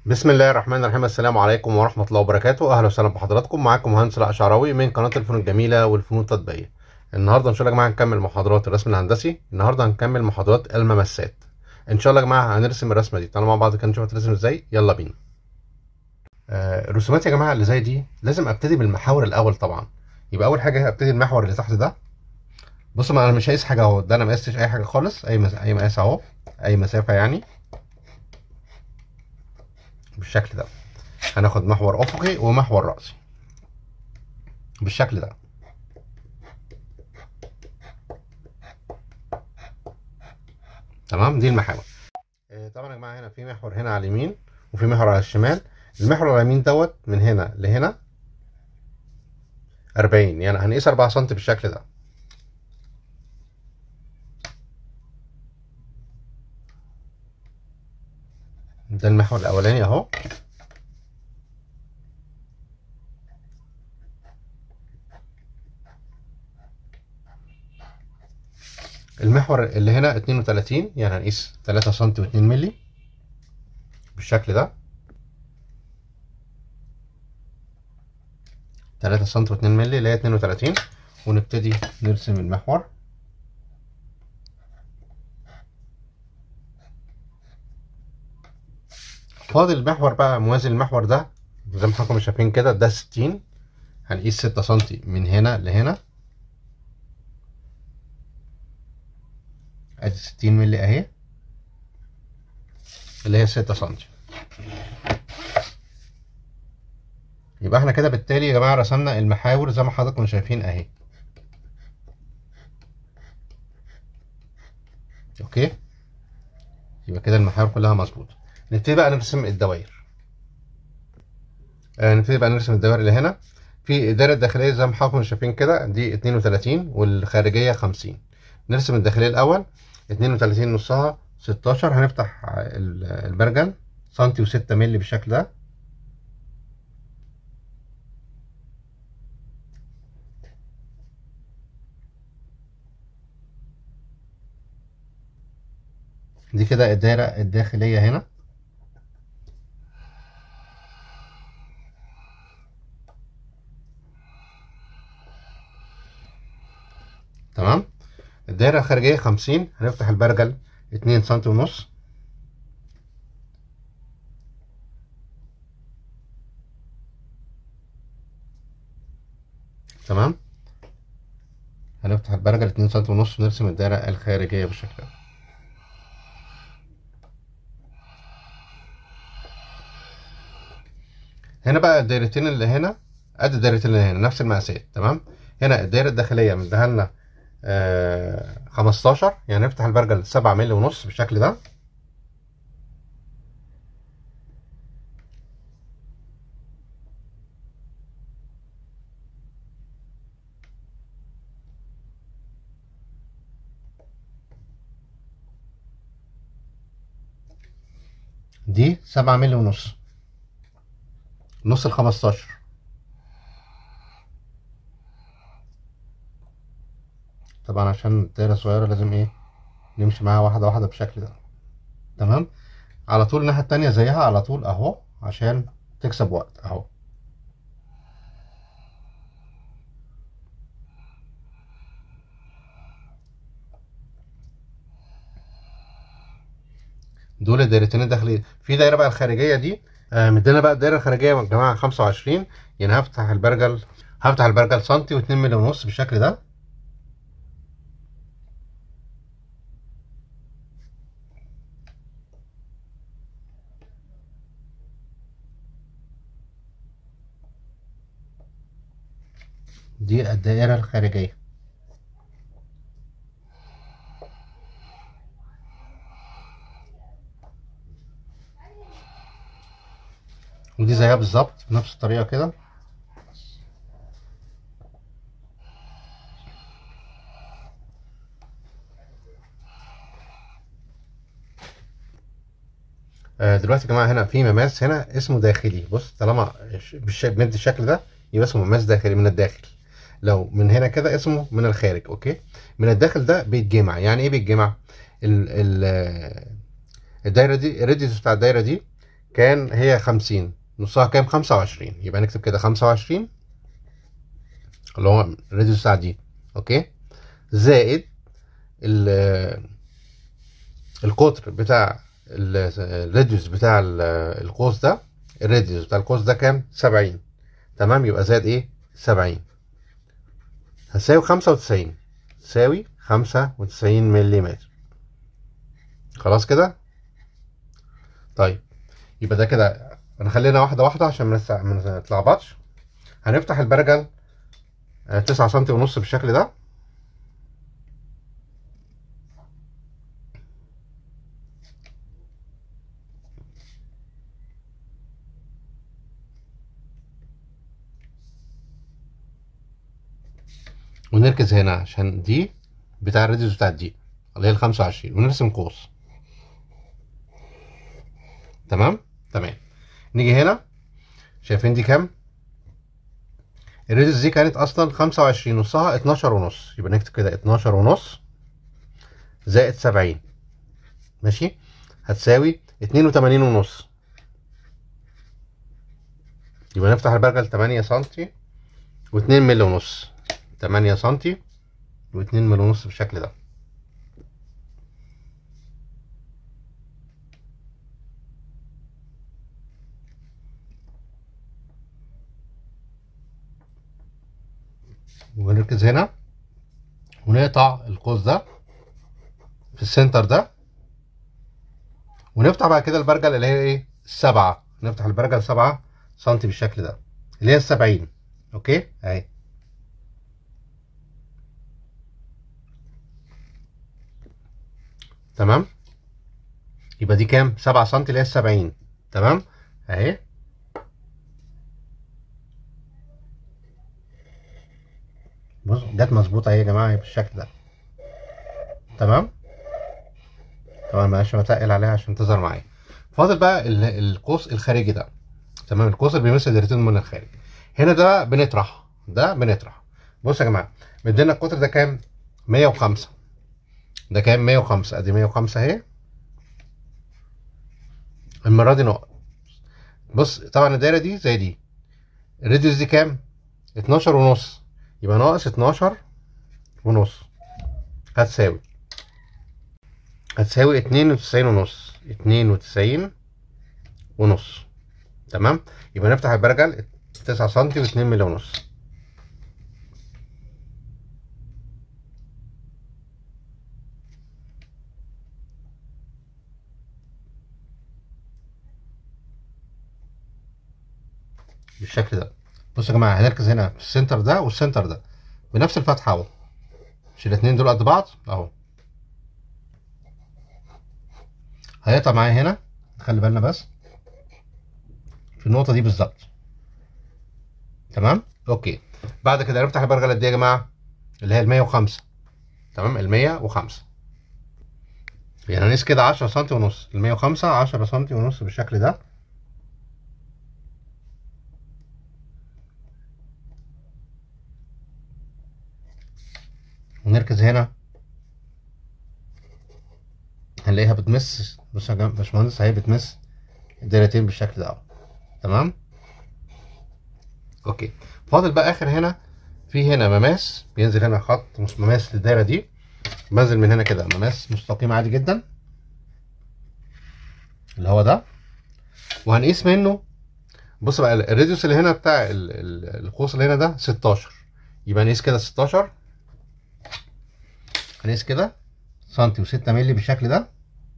بسم الله الرحمن الرحيم السلام عليكم ورحمة الله وبركاته أهلا وسهلا بحضراتكم معاكم مهندس الأشعراوي من قناة الفنون الجميلة والفنون التطبيقية النهاردة إن شاء الله يا جماعة هنكمل محاضرات الرسم الهندسي النهاردة هنكمل محاضرات الممسات إن شاء الله يا جماعة هنرسم الرسمة دي تعالوا مع بعض كده نشوف هترسم إزاي يلا بينا آه الرسومات يا جماعة اللي زي دي لازم أبتدي بالمحاور الأول طبعا يبقى أول حاجة هبتدي المحور اللي تحت ده بصوا ما أنا مش قايس حاجة أهو ده أنا ما قستش أي حاجة خالص أي مس... أي مقاس أهو أي مسافة يعني بالشكل ده هناخد محور افقي ومحور راسي بالشكل ده تمام دي المحاور آه طبعا يا جماعه هنا في محور هنا على اليمين وفي محور على الشمال المحور على اليمين دوت من هنا لهنا 40 يعني هنقيس 4 سم بالشكل ده ده المحور الاولاني اهو المحور اللي هنا 32 يعني هنقيس 3 سم و2 مللي بالشكل ده 3 سم و2 مللي اللي هي 32 ونبتدي نرسم المحور فاضل المحور بقى موازي المحور ده زي ما حضراتكم شايفين كده ده 60 هنقيس 6 سم من هنا لهنا ادي 60 مللي اهي اللي هي 6 سم يبقى احنا كده بالتالي يا جماعه رسمنا المحاور زي ما حضراتكم شايفين اهي اوكي يبقى كده المحاور كلها مظبوطه نبتدي بقى نرسم الدوائر آه نبتدي بقى نرسم الدوائر اللي هنا في الدائره الداخليه زي ما حضراتكم شايفين كده دي 32 والخارجيه 50 نرسم الداخليه الاول 32 نصها 16 هنفتح البرجل سنتي وستة مللي بالشكل ده دي كده الدائرة الداخلية هنا تمام الدائرة الخارجية خمسين هنفتح البرجل اتنين سنتي ونص تمام هنفتح البرجل اتنين سنتي ونص ونرسم الدائرة الخارجية بالشكل ده هنا بقى الدايرتين اللي هنا قد الدايرتين اللي هنا نفس المقاسات تمام هنا الدايرة الداخلية مديها لنا آه 15 يعني نفتح البرجل 7 مللي ونص بالشكل ده دي 7 مللي ونص نص ال 15 طبعا عشان الدايرة صغيرة لازم ايه نمشي معاها واحدة واحدة بالشكل ده تمام على طول الناحية التانية زيها على طول اهو عشان تكسب وقت اهو دول الدايرتين الداخلية في دايرة بقى الخارجية دي آه مدينا بقى الدايرة الخارجية يا جماعة 25 يعني هفتح البرجل هفتح البرجل سنتي واتنين مللي ونص بالشكل ده دي الدائرة الخارجية ودي زيها بالظبط بنفس الطريقة كده آه دلوقتي يا جماعة هنا في مماس هنا اسمه داخلي بص طالما بمد الشكل ده يبقى اسمه مماس داخلي من الداخل لو من هنا كده اسمه من الخارج اوكي من الداخل ده بيتجمع يعني ايه بيتجمع ال ال الدايره دي الريديوس بتاع الدايره دي كان هي خمسين نصها كام خمسة وعشرين يبقى نكتب كده خمسة وعشرين اللي هو الراديوس بتاع دي اوكي زائد ال القطر بتاع ال- الراديوس بتاع ال- القوس ده الراديوس بتاع القوس ده كام سبعين تمام يبقى زائد ايه سبعين هتساوي خمسة وتسعين تساوي خمسة وتسعين مليمتر خلاص كده طيب يبقى ده كده هنخلينا واحدة واحدة عشان ما نتلع- ما نتلخبطش هنفتح البرجل آه، تسعة سنتي ونص بالشكل ده ونركز هنا عشان دي بتاع الراديوس بتاع دي اللي هي ال 25 ونرسم قوس تمام تمام نيجي هنا شايفين دي كام الراديوس دي كانت اصلا 25 نصها 12 ونص يبقى نكتب كده 12 ونص زائد 70 ماشي هتساوي 82 ونص يبقى نفتح البرجل 8 سنتي و2 مللي ونص 8 سنتي و2 مللي ونص بالشكل ده ونركز هنا ونقطع القوس ده في السنتر ده ونفتح بعد كده البرجل اللي هي ايه السبعة نفتح البرجل سبعة سنتي بالشكل ده اللي هي السبعين اوكي اهي تمام يبقى دي كام سبعة سنتي اللي هي السبعين تمام اهي بص جت مظبوطه اهي يا جماعه اهي بالشكل ده تمام طبعا معلش بتقل عليها عشان تظهر معايا فاضل بقى ال- القوس الخارجي ده تمام القوس اللي بيمثل دايرتين من الخارج هنا ده بنطرح ده بنطرح بص يا جماعه مدينا القطر ده كام 105 ده كام 105 ادي 105 اهي المره دي نقط بص طبعا الدايره دي زي دي الراديوس دي كام 12 ونص يبقى ناقص 12 ونص هتساوي هتساوي 92 ونص 92 ونص تمام يبقى نفتح البرجل 9 سم و2 مللي ونص بالشكل ده بصوا يا جماعه هنركز هنا في السنتر ده والسنتر ده بنفس الفتحه اهو مش الاتنين دول قد بعض اهو هيقطع معايا هنا خلي بالنا بس في النقطه دي بالظبط تمام اوكي بعد كده نفتح البرجله دي يا جماعه اللي هي ال 105 تمام ال 105 يعني هنقيس كده 10 سم ونص ال 105 10 سم ونص بالشكل ده ونركز هنا هنلاقيها بتمس بص يا جماعة باشمهندس اهي بتمس الدايرتين بالشكل ده اهو تمام اوكي فاضل بقى اخر هنا في هنا مماس بينزل هنا خط مش مماس للدايره دي بنزل من هنا كده مماس مستقيم عادي جدا اللي هو ده وهنقيس منه بص بقى الراديوس اللي هنا بتاع ال- ال- القوس اللي هنا ده 16 يبقى نقيس كده 16 هنقيس كده سنتي و6 مللي بالشكل ده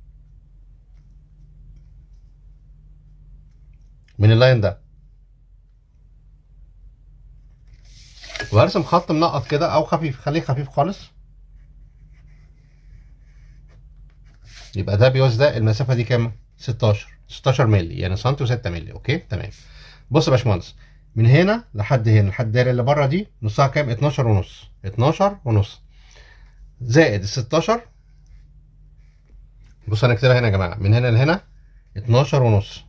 من اللاين ده وهرسم خط منقط كده او خفيف خليه خفيف خالص يبقى ده بيوز ده المسافه دي كام 16 16 مللي يعني سنتي و6 مللي اوكي تمام بص يا باشمهندس من هنا لحد هنا لحد الدايره اللي بره دي نصها كام 12 ونص 12 ونص زائد ال 16 بص انا اكتبها هنا يا جماعه من هنا لهنا 12 ونص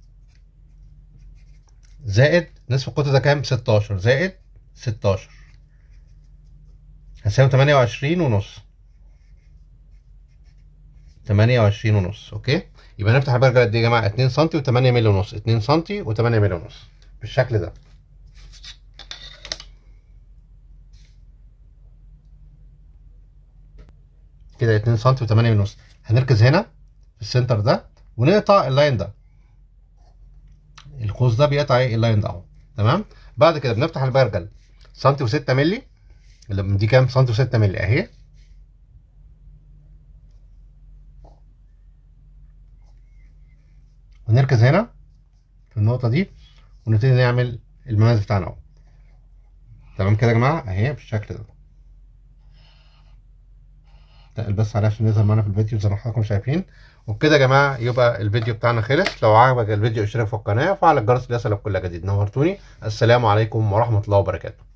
زائد نصف القطر ده كام 16 زائد 16 هتساوي 28 ونص 28 ونص اوكي يبقى نفتح البرجل قد ايه يا جماعه 2 سم و8 مللي ونص 2 سم و8 مللي ونص بالشكل ده كده 2 سم و8 مللي ونص هنركز هنا في السنتر ده ونقطع اللاين ده القوس ده بيقطع ايه اللاين ده اهو تمام بعد كده بنفتح البرجل سنتي و6 مللي اللي دي كام سنتي و6 مللي اهي ونركز هنا في النقطة دي ونبتدي نعمل المماس بتاعنا اهو تمام كده يا جماعة اهي بالشكل ده تقل بس عليه عشان يظهر معانا في الفيديو زي ما حضراتكم شايفين وبكده يا جماعة يبقى الفيديو بتاعنا خلص لو عجبك الفيديو اشترك في القناة وفعل الجرس ليصلك كل جديد نورتوني السلام عليكم ورحمة الله وبركاته